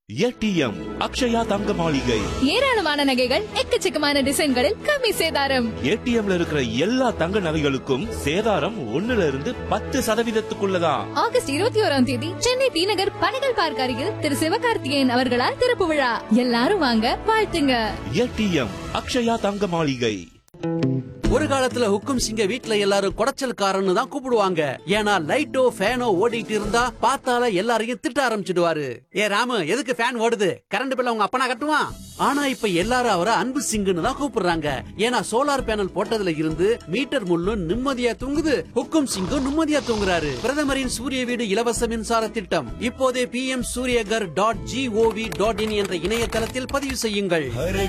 ATM Akshaya தங்க மாளிகை ஏராளமான நகைகள் எக்கச்சக்கமான டிசைன்களில் கம்மி சேதாரம் ஏடிஎம்ல இருக்கிற எல்லா தங்க நகைகளுக்கும் சேதாரம் ஒண்ணுல இருந்து பத்து சதவீதத்துக்குள்ளதான் ஆகஸ்ட் இருபத்தி ஓராம் தேதி சென்னை டி நகர் பனைகள் பார்க் அருகில் திரு சிவகார்த்திகேயன் அவர்களால் திறப்பு விழா எல்லாரும் வாங்க வாழ்த்துங்க ஏடிஎம் அக்ஷயா தங்க மாளிகை ஒரு காலத்துல ஹுக்கும் சிங்க வீட்ல எல்லாரும் குடைச்சல்காரன்னு தான் கூப்பிடுவாங்க ஏன்னா லைட்டோ ஃபேனோ ஓடிட்டு இருந்தா பார்த்தால எல்லாரையும் திட்ட ஆரம்பிச்சிடுவாரு ஏ ராமு எதுக்கு ஃபேன் ஓடுது கரண்ட் பில்ல உங்க அப்பனா கட்டுவான் ஆனா இப்ப எல்லாரும் அவரை அன்பு சிங்குன்னு தான் கூப்பிடுறாங்க ஏன்னா சோலார் பேனல் போட்டதுல இருந்து மீட்டர் முள்ளும் நிம்மதியா தூங்குது ஹுக்கும் சிங்கும் நிம்மதியா தூங்குறாரு பிரதமரின் சூரிய வீடு இலவச மின்சார திட்டம் இப்போதே P M Suryaghar dot gov dot in என்ற இணையதளத்தில் பதிவு செய்யுங்கள்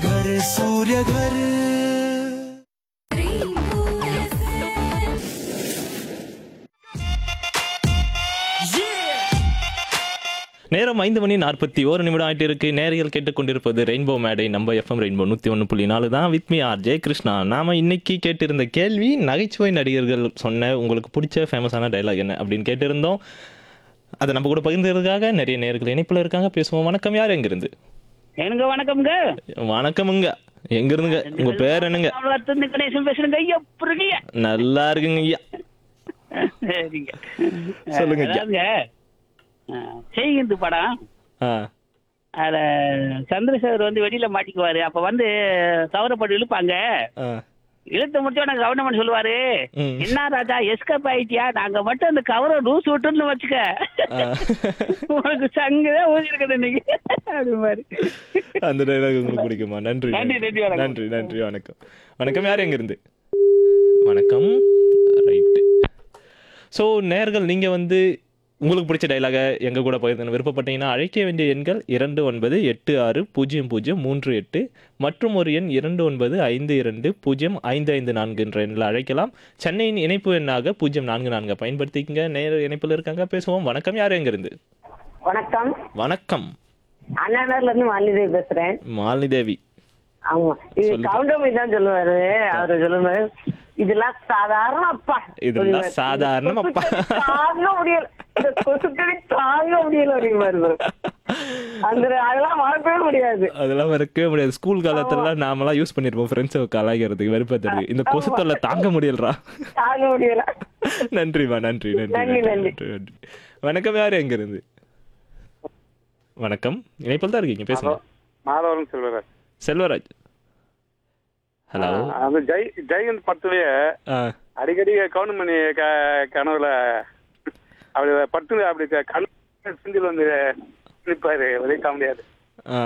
நேரம் ஐந்து மணி நாற்பத்தி ஓரு நிமிடம் ஆயிட்டு இருக்கு நேரில் கேட்டுக்கொண்டிருப்பது ரெயின்போ மேடை நம்ம எஃப்எம் ரெயின்போ நூற்றி ஒன்று புள்ளி நாலு தான் வித் மீ ஆர் ஜெய கிருஷ்ணா நாம இன்னைக்கு கேட்டிருந்த கேள்வி நகைச்சுவை நடிகர்கள் சொன்ன உங்களுக்கு பிடிச்ச ஃபேமஸான டைலாக் என்ன அப்படின்னு கேட்டிருந்தோம் அதை நம்ம கூட பகிர்ந்ததுக்காக நிறைய நேர்கள் இணைப்பில் இருக்காங்க பேசுவோம் வணக்கம் யார் எங்கிருந்து எனக்கு வணக்கம்ங்க வணக்கமுங்க எங்கிருந்துங்க உங்க பேர் என்னங்க அவ்வளோத்து கணேசன் பேசுறேங்க ஐயா புரியலையா நல்லா இருக்குங்க ஐயா சரிங்க சொல்லுங்க ஐயா. அதாவதுங்க செய்கிந்து படம் ஆ அதுல சந்திரசேகர் வந்து வெளியில மாட்டிக்குவாரு அப்ப வந்து சவரப்பட்டு இழுப்பாங்க ஆ இழுத்து முடிச்சோட கவர்மெண்ட் சொல்லுவாரு ம். என்ன ராஜா எஸ்கப் ஆயிட்டியா நாங்க மட்டும் அந்த கவரை லூஸ் விட்டுன்னு வச்சுக்க ஆ. உனக்கு சங்குதான் ஊதி இருக்குது இன்னைக்கு அது மாதிரி அந்த டைலாக் உங்களுக்கு பிடிக்குமா நன்றி நன்றி, நன்றி, வணக்கம். நன்றி நன்றி வணக்கம் வணக்கம் யார் எங்கிருந்து வணக்கம் ரைட்டு ஸோ நேர்கள் நீங்கள் வந்து உங்களுக்கு பிடிச்ச டைலாக எங்கள் கூட பகிர்ந்து விருப்பப்பட்டீங்கன்னா அழைக்க வேண்டிய எண்கள் இரண்டு ஒன்பது எட்டு ஆறு பூஜ்ஜியம் பூஜ்ஜியம் மூன்று எட்டு மற்றும் ஒரு எண் இரண்டு ஒன்பது ஐந்து இரண்டு பூஜ்ஜியம் ஐந்து ஐந்து நான்கு என்ற எண்ணில் அழைக்கலாம் சென்னையின் இணைப்பு எண்ணாக பூஜ்ஜியம் நான்கு நான்கு பயன்படுத்திக்கங்க நேர இணைப்பில் இருக்காங்க பேசுவோம் வணக்கம் யார் எங்கிருந்து வணக்கம் வணக்கம் அண்ணாநகர்ல இருந்து மாலிதேவி பேசுறேன் மாலினி தேவி ஆமா இது சொல்லுங்க. கவுண்டமணி தான் சொல்லுவாரு அவரு சொல்லுவாரு இதெல்லாம் சாதாரண அப்பா இதெல்லாம் அப்படிம்பாரு. சாதாரணம் அப்பா. கொசுக்கடி தாங்க முடியல இந்த கொசுக்கடி தாங்க முடியல அப்படிம்பாரு bro. அந்த அதெல்லாம் மறக்கவே முடியாது அதெல்லாம் மறக்கவே முடியாது ஸ்கூல் காலத்துல நாமெல்லாம் யூஸ் பண்ணிருப்போம் ஃப்ரெண்ட்ஸை கலாய்க்கிறதுக்கு வெறுப்பதற்கு இந்த கொசு தொல்லை தாங்க முடியலடா தாங்க முடியல நன்றிமா நன்றி நன்றி நன்றி, நன்றி நன்றி. நன்றி நன்றி வணக்கம் யார் எங்க இருந்து வணக்கம் இணைப்பில் தான் இருக்கீங்க பேசுங்க மாதவரம் செல்வராஜ் செல்வராஜ் ஹலோ அந்த ஜெய் ஜெயந்த் படத்துலயே ஆ அடிக்கடி கவுண்டமணி க கனவுல அப்படி பட்டு அப்படி க- கண் சிந்தில் வந்து நிற்பாரு ஒரே காமெடியாது ஆ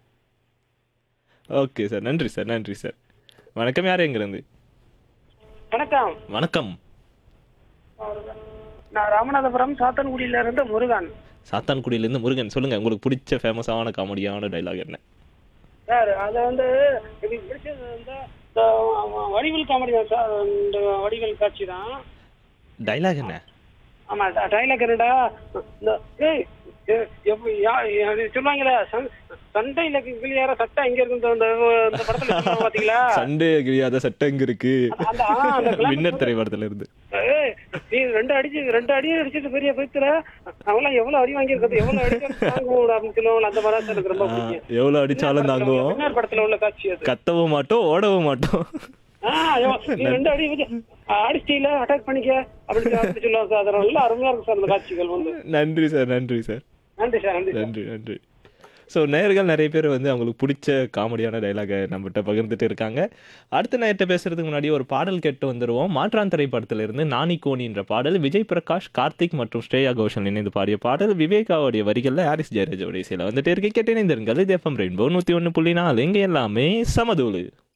ஓகே சார் நன்றி சார் நன்றி சார் வணக்கம் யார் எங்க இருந்து வணக்கம் வணக்கம் நான் ராமநாதபுரம் சாத்தன்குடியில இருந்து முருகன் சாத்தான்குடியிலேருந்து முருகன் சொல்லுங்க உங்களுக்கு பிடிச்ச ஃபேமஸான காமெடியான டைலாக் என்ன சார் அது வந்து எனக்கு பிடிச்சது வந்து இந்த வடிவில் காமெடி தான் சார் இந்த வடிவில் காட்சி தான் டைலாக் என்ன ஆமா டைலாக் என்னடா இந்த ஏய் எ- எப்ப- யா- அது சொல்லுவாங்களே சண்- சண்டையில கிளியார சட்டை எங்க இருக்கு இந்த இந்த படத்துல சொல்லுவாங்க பாத்தீங்களா சண்டே கிழியாத சட்டம் எங்க இருக்கு அந்த ஆ, அந்த glamour வின்னர் திரைப்படத்துல இருந்து ஏய், நீ ரெண்டு அடிச்சு ரெண்டு அடி அடிச்சது பெரிய பைத்துல அவங்களாம் எவ்வளவு அடி வாங்கியிருக்கிறது எவ்வளவு அடி தாங்குவோம் அப்படின்னு சொல்லுவாங்க அந்த மாதிரி தான் சார் எனக்கு ரொம்ப ஆ, பிடிக்கும் எவ்வளவு அடிச்சாலும் தாங்குவோம் வின்னர் படத்துல உள்ள காட்சி அது கத்தவும் மாட்டோம் ஓடவும் மாட்டோம் ஆ, எவ்வ- நீ ரெண்டு அடி வச்சு அடிச்சிட்டீல அட்டாக் பண்ணிக்க அப்படி அப்படி சொல்லுவாங்க சார் அது நல்லா அருமையா இருக்கும் சார் அந்த காட்சிகள் வந்து நன்றி சார் நன்றி சார் நன்றி சார் நன்றி சார் நன்றி நன்றி ஸோ நேயர்கள் நிறைய பேர் வந்து அவங்களுக்கு பிடிச்ச காமெடியான டைலாகை நம்மகிட்ட பகிர்ந்துட்டு இருக்காங்க அடுத்த நேரத்தை பேசுறதுக்கு முன்னாடி ஒரு பாடல் கேட்டு வந்துருவோம் மாற்றான் திரைப்படத்துல இருந்து நானி கோனின்ற பாடல் விஜய் பிரகாஷ் கார்த்திக் மற்றும் ஸ்ரேயா கோஷல் இணைந்து பாடிய பாடல் விவேகாவுடைய வரிகளில் ஹாரிஸ் ஜெயராஜோடைய சில வந்துட்டு இருக்கு கேட்டு இணைந்திருங்கள் இது எஃப்எம் ரெயின்போ நூற்றி ஒன்று புள்ளி நாலு இங்கே எல்லாமே சமதூளு